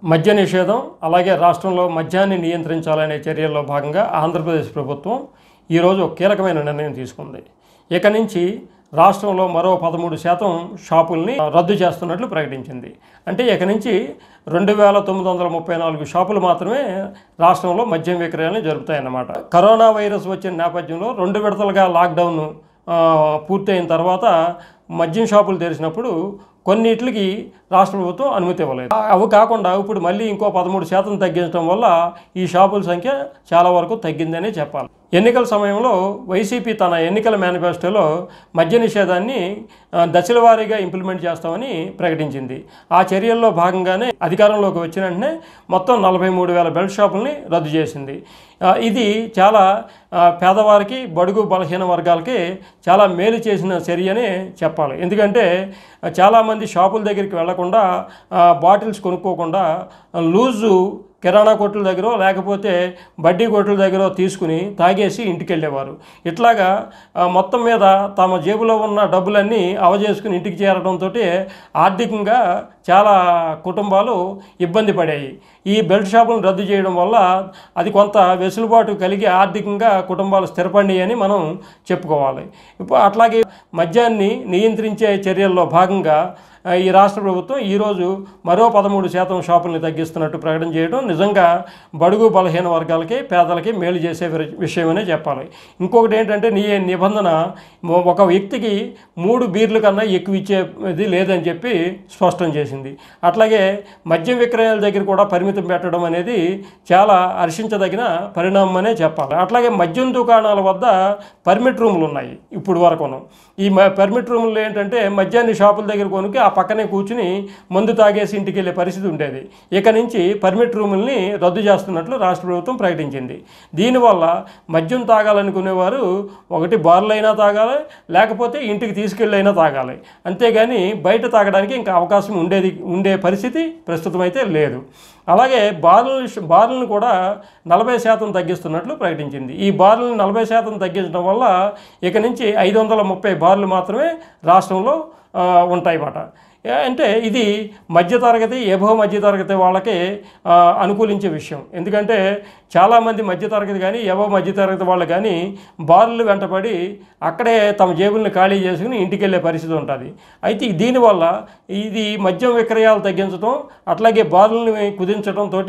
మద్య నిషేధం అలాగే రాష్ట్రంలో మద్యాన్ని నియంత్రించాలనే చర్యల్లో భాగంగా ఆంధ్రప్రదేశ్ ప్రభుత్వం ఈరోజు ఒక కీలకమైన నిర్ణయం తీసుకుంది ఇక నుంచి రాష్ట్రంలో మరో పదమూడు శాతం షాపుల్ని రద్దు చేస్తున్నట్లు ప్రకటించింది అంటే ఇక నుంచి రెండు వేల తొమ్మిది వందల ముప్పై నాలుగు షాపులు మాత్రమే రాష్ట్రంలో మద్యం విక్రయాలను జరుపుతాయన్నమాట కరోనా వైరస్ వచ్చిన నేపథ్యంలో రెండు విడతలుగా లాక్డౌన్ ఆ, పూర్తయిన తర్వాత మద్యం షాపులు తెరిచినప్పుడు కొన్నిటికి రాష్ట్ర ప్రభుత్వం అనుమతి ఇవ్వలేదు ఆ- అవి కాకుండా ఇప్పుడు మళ్ళీ ఇంకో పదమూడు శాతం తగ్గించడం వల్ల ఈ షాపుల సంఖ్య చాలా వరకు తగ్గిందనే చెప్పాలి ఎన్నికల సమయంలో వైసీపీ తన ఎన్నికల మేనిఫెస్టోలో మద్య నిషేధాన్ని ఆ, దశల వారీగా ఇంప్లిమెంట్ చేస్తామని ప్రకటించింది ఆ చర్యల్లో భాగంగానే అధికారంలోకి వచ్చిన వెంటనే మొత్తం నలభై మూడు వేల బెల్ట్ షాపుల్ని రద్దు చేసింది ఆ, ఇది చాలా ఆ, పేదవారికి బడుగు బలహీన వర్గాలకి చాలా మేలు చేసిన చర్యనే చెప్పాలి ఎందుకంటే ఆ, చాలామంది షాపుల దగ్గరికి వెళ్లకుండా ఆ, బాటిల్స్ కొనుక్కోకుండా ఆ, లూజు కిరాణా కొట్ల దగ్గర లేకపోతే బడ్డీ కొట్ల దగ్గర తీసుకుని తాగేసి ఇంటికి వెళ్ళేవారు ఇట్లాగా ఆ, మొత్తం మీద తమ జేబులో ఉన్న డబ్బులన్నీ అవజేసుకుని ఇంటికి చేరడంతో ఆర్థికంగా చాలా కుటుంబాలు ఇబ్బంది పడాయి ఈ బెల్ట్ షాపులను రద్దు చేయడం వల్ల అది కొంత వెసులుబాటు కలిగి ఆర్థికంగా కుటుంబాలు స్థిరపడినాయి అని మనం చెప్పుకోవాలి ఇప్పుడు అట్లాగే మద్యాన్ని నియంత్రించే చర్యల్లో భాగంగా ఆ, ఈ రాష్ట్ర ప్రభుత్వం ఈరోజు మరో పదమూడు శాతం షాపుల్ని తగ్గిస్తున్నట్టు ప్రకటన చేయడం నిజంగా బడుగు బలహీన వర్గాలకి పేదలకి మేలు చేసే విర- విషయమనే చెప్పాలి ఇంకొకటి ఏంటంటే నీ నిబంధన మొ- ఒక వ్యక్తికి మూడు బీర్ల కన్నా ఎక్కువ ఇచ్చేది లేదని చెప్పి స్పష్టం చేసింది అట్లాగే మద్యం విక్రయాల దగ్గర కూడా పరిమితం పెట్టడం అనేది చాలా హర్షించదగిన పరిణామం అనే చెప్పాలి అట్లాగే మద్యం దుకాణాల వద్ద పర్మిట్ రూములు ఉన్నాయి ఇప్పుడు వరకును ఈ మ- పర్మిట్ రూములు ఏంటంటే మద్యాన్ని షాపుల దగ్గర కొనుక్కి ఆ పక్కనే కూర్చుని మందు తాగేసి ఇంటికి వెళ్ళే పరిస్థితి ఉండేది ఇక నుంచి పర్మిట్ రూముల్ని రద్దు చేస్తున్నట్లు రాష్ట్ర ప్రభుత్వం ప్రకటించింది దీనివల్ల మద్యం తాగాలనుకునేవారు ఒకటి బార్లైనా తాగాలి లేకపోతే ఇంటికి తీసుకెళ్ళైనా తాగాలి అంతేగాని బయట తాగడానికి ఇంకా అవకాశం ఉండేది ఉండే పరిస్థితి ప్రస్తుతం అయితే లేదు అలాగే బార్లు బార్లను కూడా నలభై శాతం తగ్గిస్తున్నట్లు ప్రకటించింది ఈ బార్లను నలభై శాతం తగ్గించడం వల్ల ఇక నుంచి ఐదు వందల ముప్పై బార్లు మాత్రమే రాష్ట్రంలో ఆ, ఉంటాయన్నమాట ఏ- అంటే ఇది మధ్యతరగతి ఎబో మధ్యతరగతి వాళ్ళకి ఆ, అనుకూలించే విషయం ఎందుకంటే చాలామంది మధ్యతరగతి కానీ ఎబో మధ్యతరగతి వాళ్ళు కానీ బార్లు వెంటబడి అక్కడే తమ జేబుల్ని ఖాళీ చేసుకుని ఇంటికి వెళ్ళే పరిస్థితి ఉంటుంది అయితే దీనివల్ల ఇది మద్యం విక్రయాలు తగ్గించడం అట్లాగే బార్లని కుదించడంతో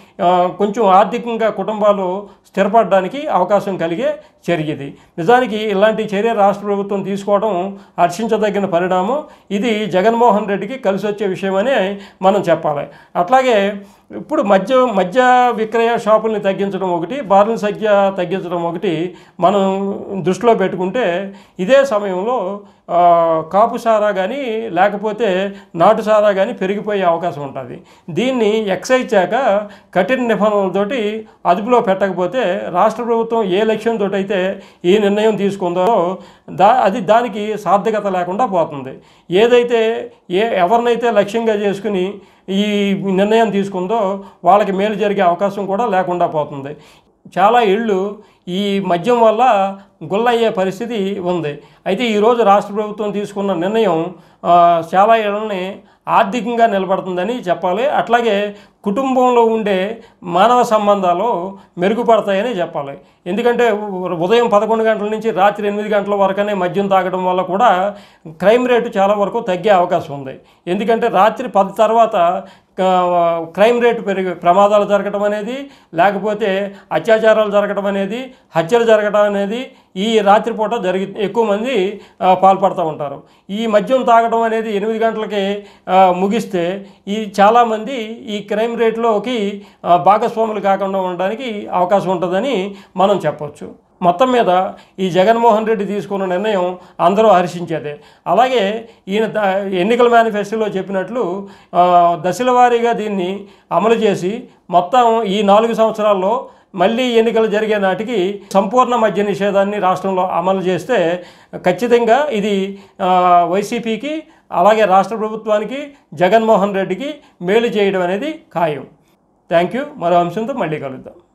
కొంచెం ఆర్థికంగా కుటుంబాలు స్థిరపడడానికి అవకాశం కలిగే చర్య ఇది నిజానికి ఇలాంటి చర్య రాష్ట్ర ప్రభుత్వం తీసుకోవడం హర్షించదగిన పరిణామం ఇది జగన్మోహన్ రెడ్డికి కలిసి వచ్చే విషయమని మనం చెప్పాలి అట్లాగే ఇప్పుడు మద్య మద్య విక్రయ షాపుల్ని తగ్గించడం ఒకటి బార్ల సంఖ్య తగ్గించడం ఒకటి మనం దృష్టిలో పెట్టుకుంటే ఇదే సమయంలో ఆ, కాపు సారా కానీ లేకపోతే నాటు సారా కానీ పెరిగిపోయే అవకాశం ఉంటుంది దీన్ని ఎక్సైజ్ శాఖ కఠిన నిబంధనలతోటి అదుపులో పెట్టకపోతే రాష్ట్ర ప్రభుత్వం ఏ లక్ష్యంతో అయితే ఈ నిర్ణయం తీసుకుందో దా అది దానికి సార్థకత లేకుండా పోతుంది ఏదైతే ఏ ఎవరినైతే లక్ష్యంగా చేసుకుని ఈ నిర్ణయం తీసుకుందో వాళ్ళకి మేలు జరిగే అవకాశం కూడా లేకుండా పోతుంది చాలా ఇళ్ళు ఈ మద్యం వల్ల గుల్లయ్యే పరిస్థితి ఉంది అయితే ఈరోజు రాష్ట్ర ప్రభుత్వం తీసుకున్న నిర్ణయం ఆ, చాలా ఇళ్ళని ఆర్థికంగా నిలబడుతుందని చెప్పాలి అట్లాగే కుటుంబంలో ఉండే మానవ సంబంధాలు మెరుగుపడతాయని చెప్పాలి ఎందుకంటే ఉ- ఉదయం పదకొండు గంటల నుంచి రాత్రి ఎనిమిది గంటల వరకనే మద్యం తాగడం వల్ల కూడా క్రైమ్ రేటు చాలా వరకు తగ్గే అవకాశం ఉంది ఎందుకంటే రాత్రి పది తర్వాత ఆ, క్రైమ్ రేటు పెరిగి ప్రమాదాలు జరగడం అనేది లేకపోతే అత్యాచారాలు జరగడం అనేది హత్యలు జరగడం అనేది ఈ రాత్రిపూట జరిగి ఎక్కువ మంది ఆ, పాల్పడుతూ ఉంటారు ఈ మద్యం తాగడం అనేది ఎనిమిది గంటలకి ఆ, ముగిస్తే ఈ చాలామంది ఈ క్రైమ్ రేట్లోకి ఆ, భాగస్వాములు కాకుండా ఉండడానికి అవకాశం ఉంటుందని మనం చెప్పొచ్చు మొత్తం మీద ఈ జగన్మోహన్ రెడ్డి తీసుకున్న నిర్ణయం అందరూ హర్షించేదే అలాగే ఈయన ద- ఎన్నికల మేనిఫెస్టోలో చెప్పినట్లు ఆ, దశల వారీగా దీన్ని అమలు చేసి మొత్తం ఈ నాలుగు సంవత్సరాల్లో మళ్ళీ ఎన్నికలు జరిగే నాటికి సంపూర్ణ మద్య నిషేధాన్ని రాష్ట్రంలో అమలు చేస్తే ఖచ్చితంగా ఇది ఆ, వైసీపీకి అలాగే రాష్ట్ర ప్రభుత్వానికి జగన్మోహన్ రెడ్డికి మేలు చేయడం అనేది ఖాయం థ్యాంక్ యూ మరో అంశంతో మళ్ళీ కలుద్దాం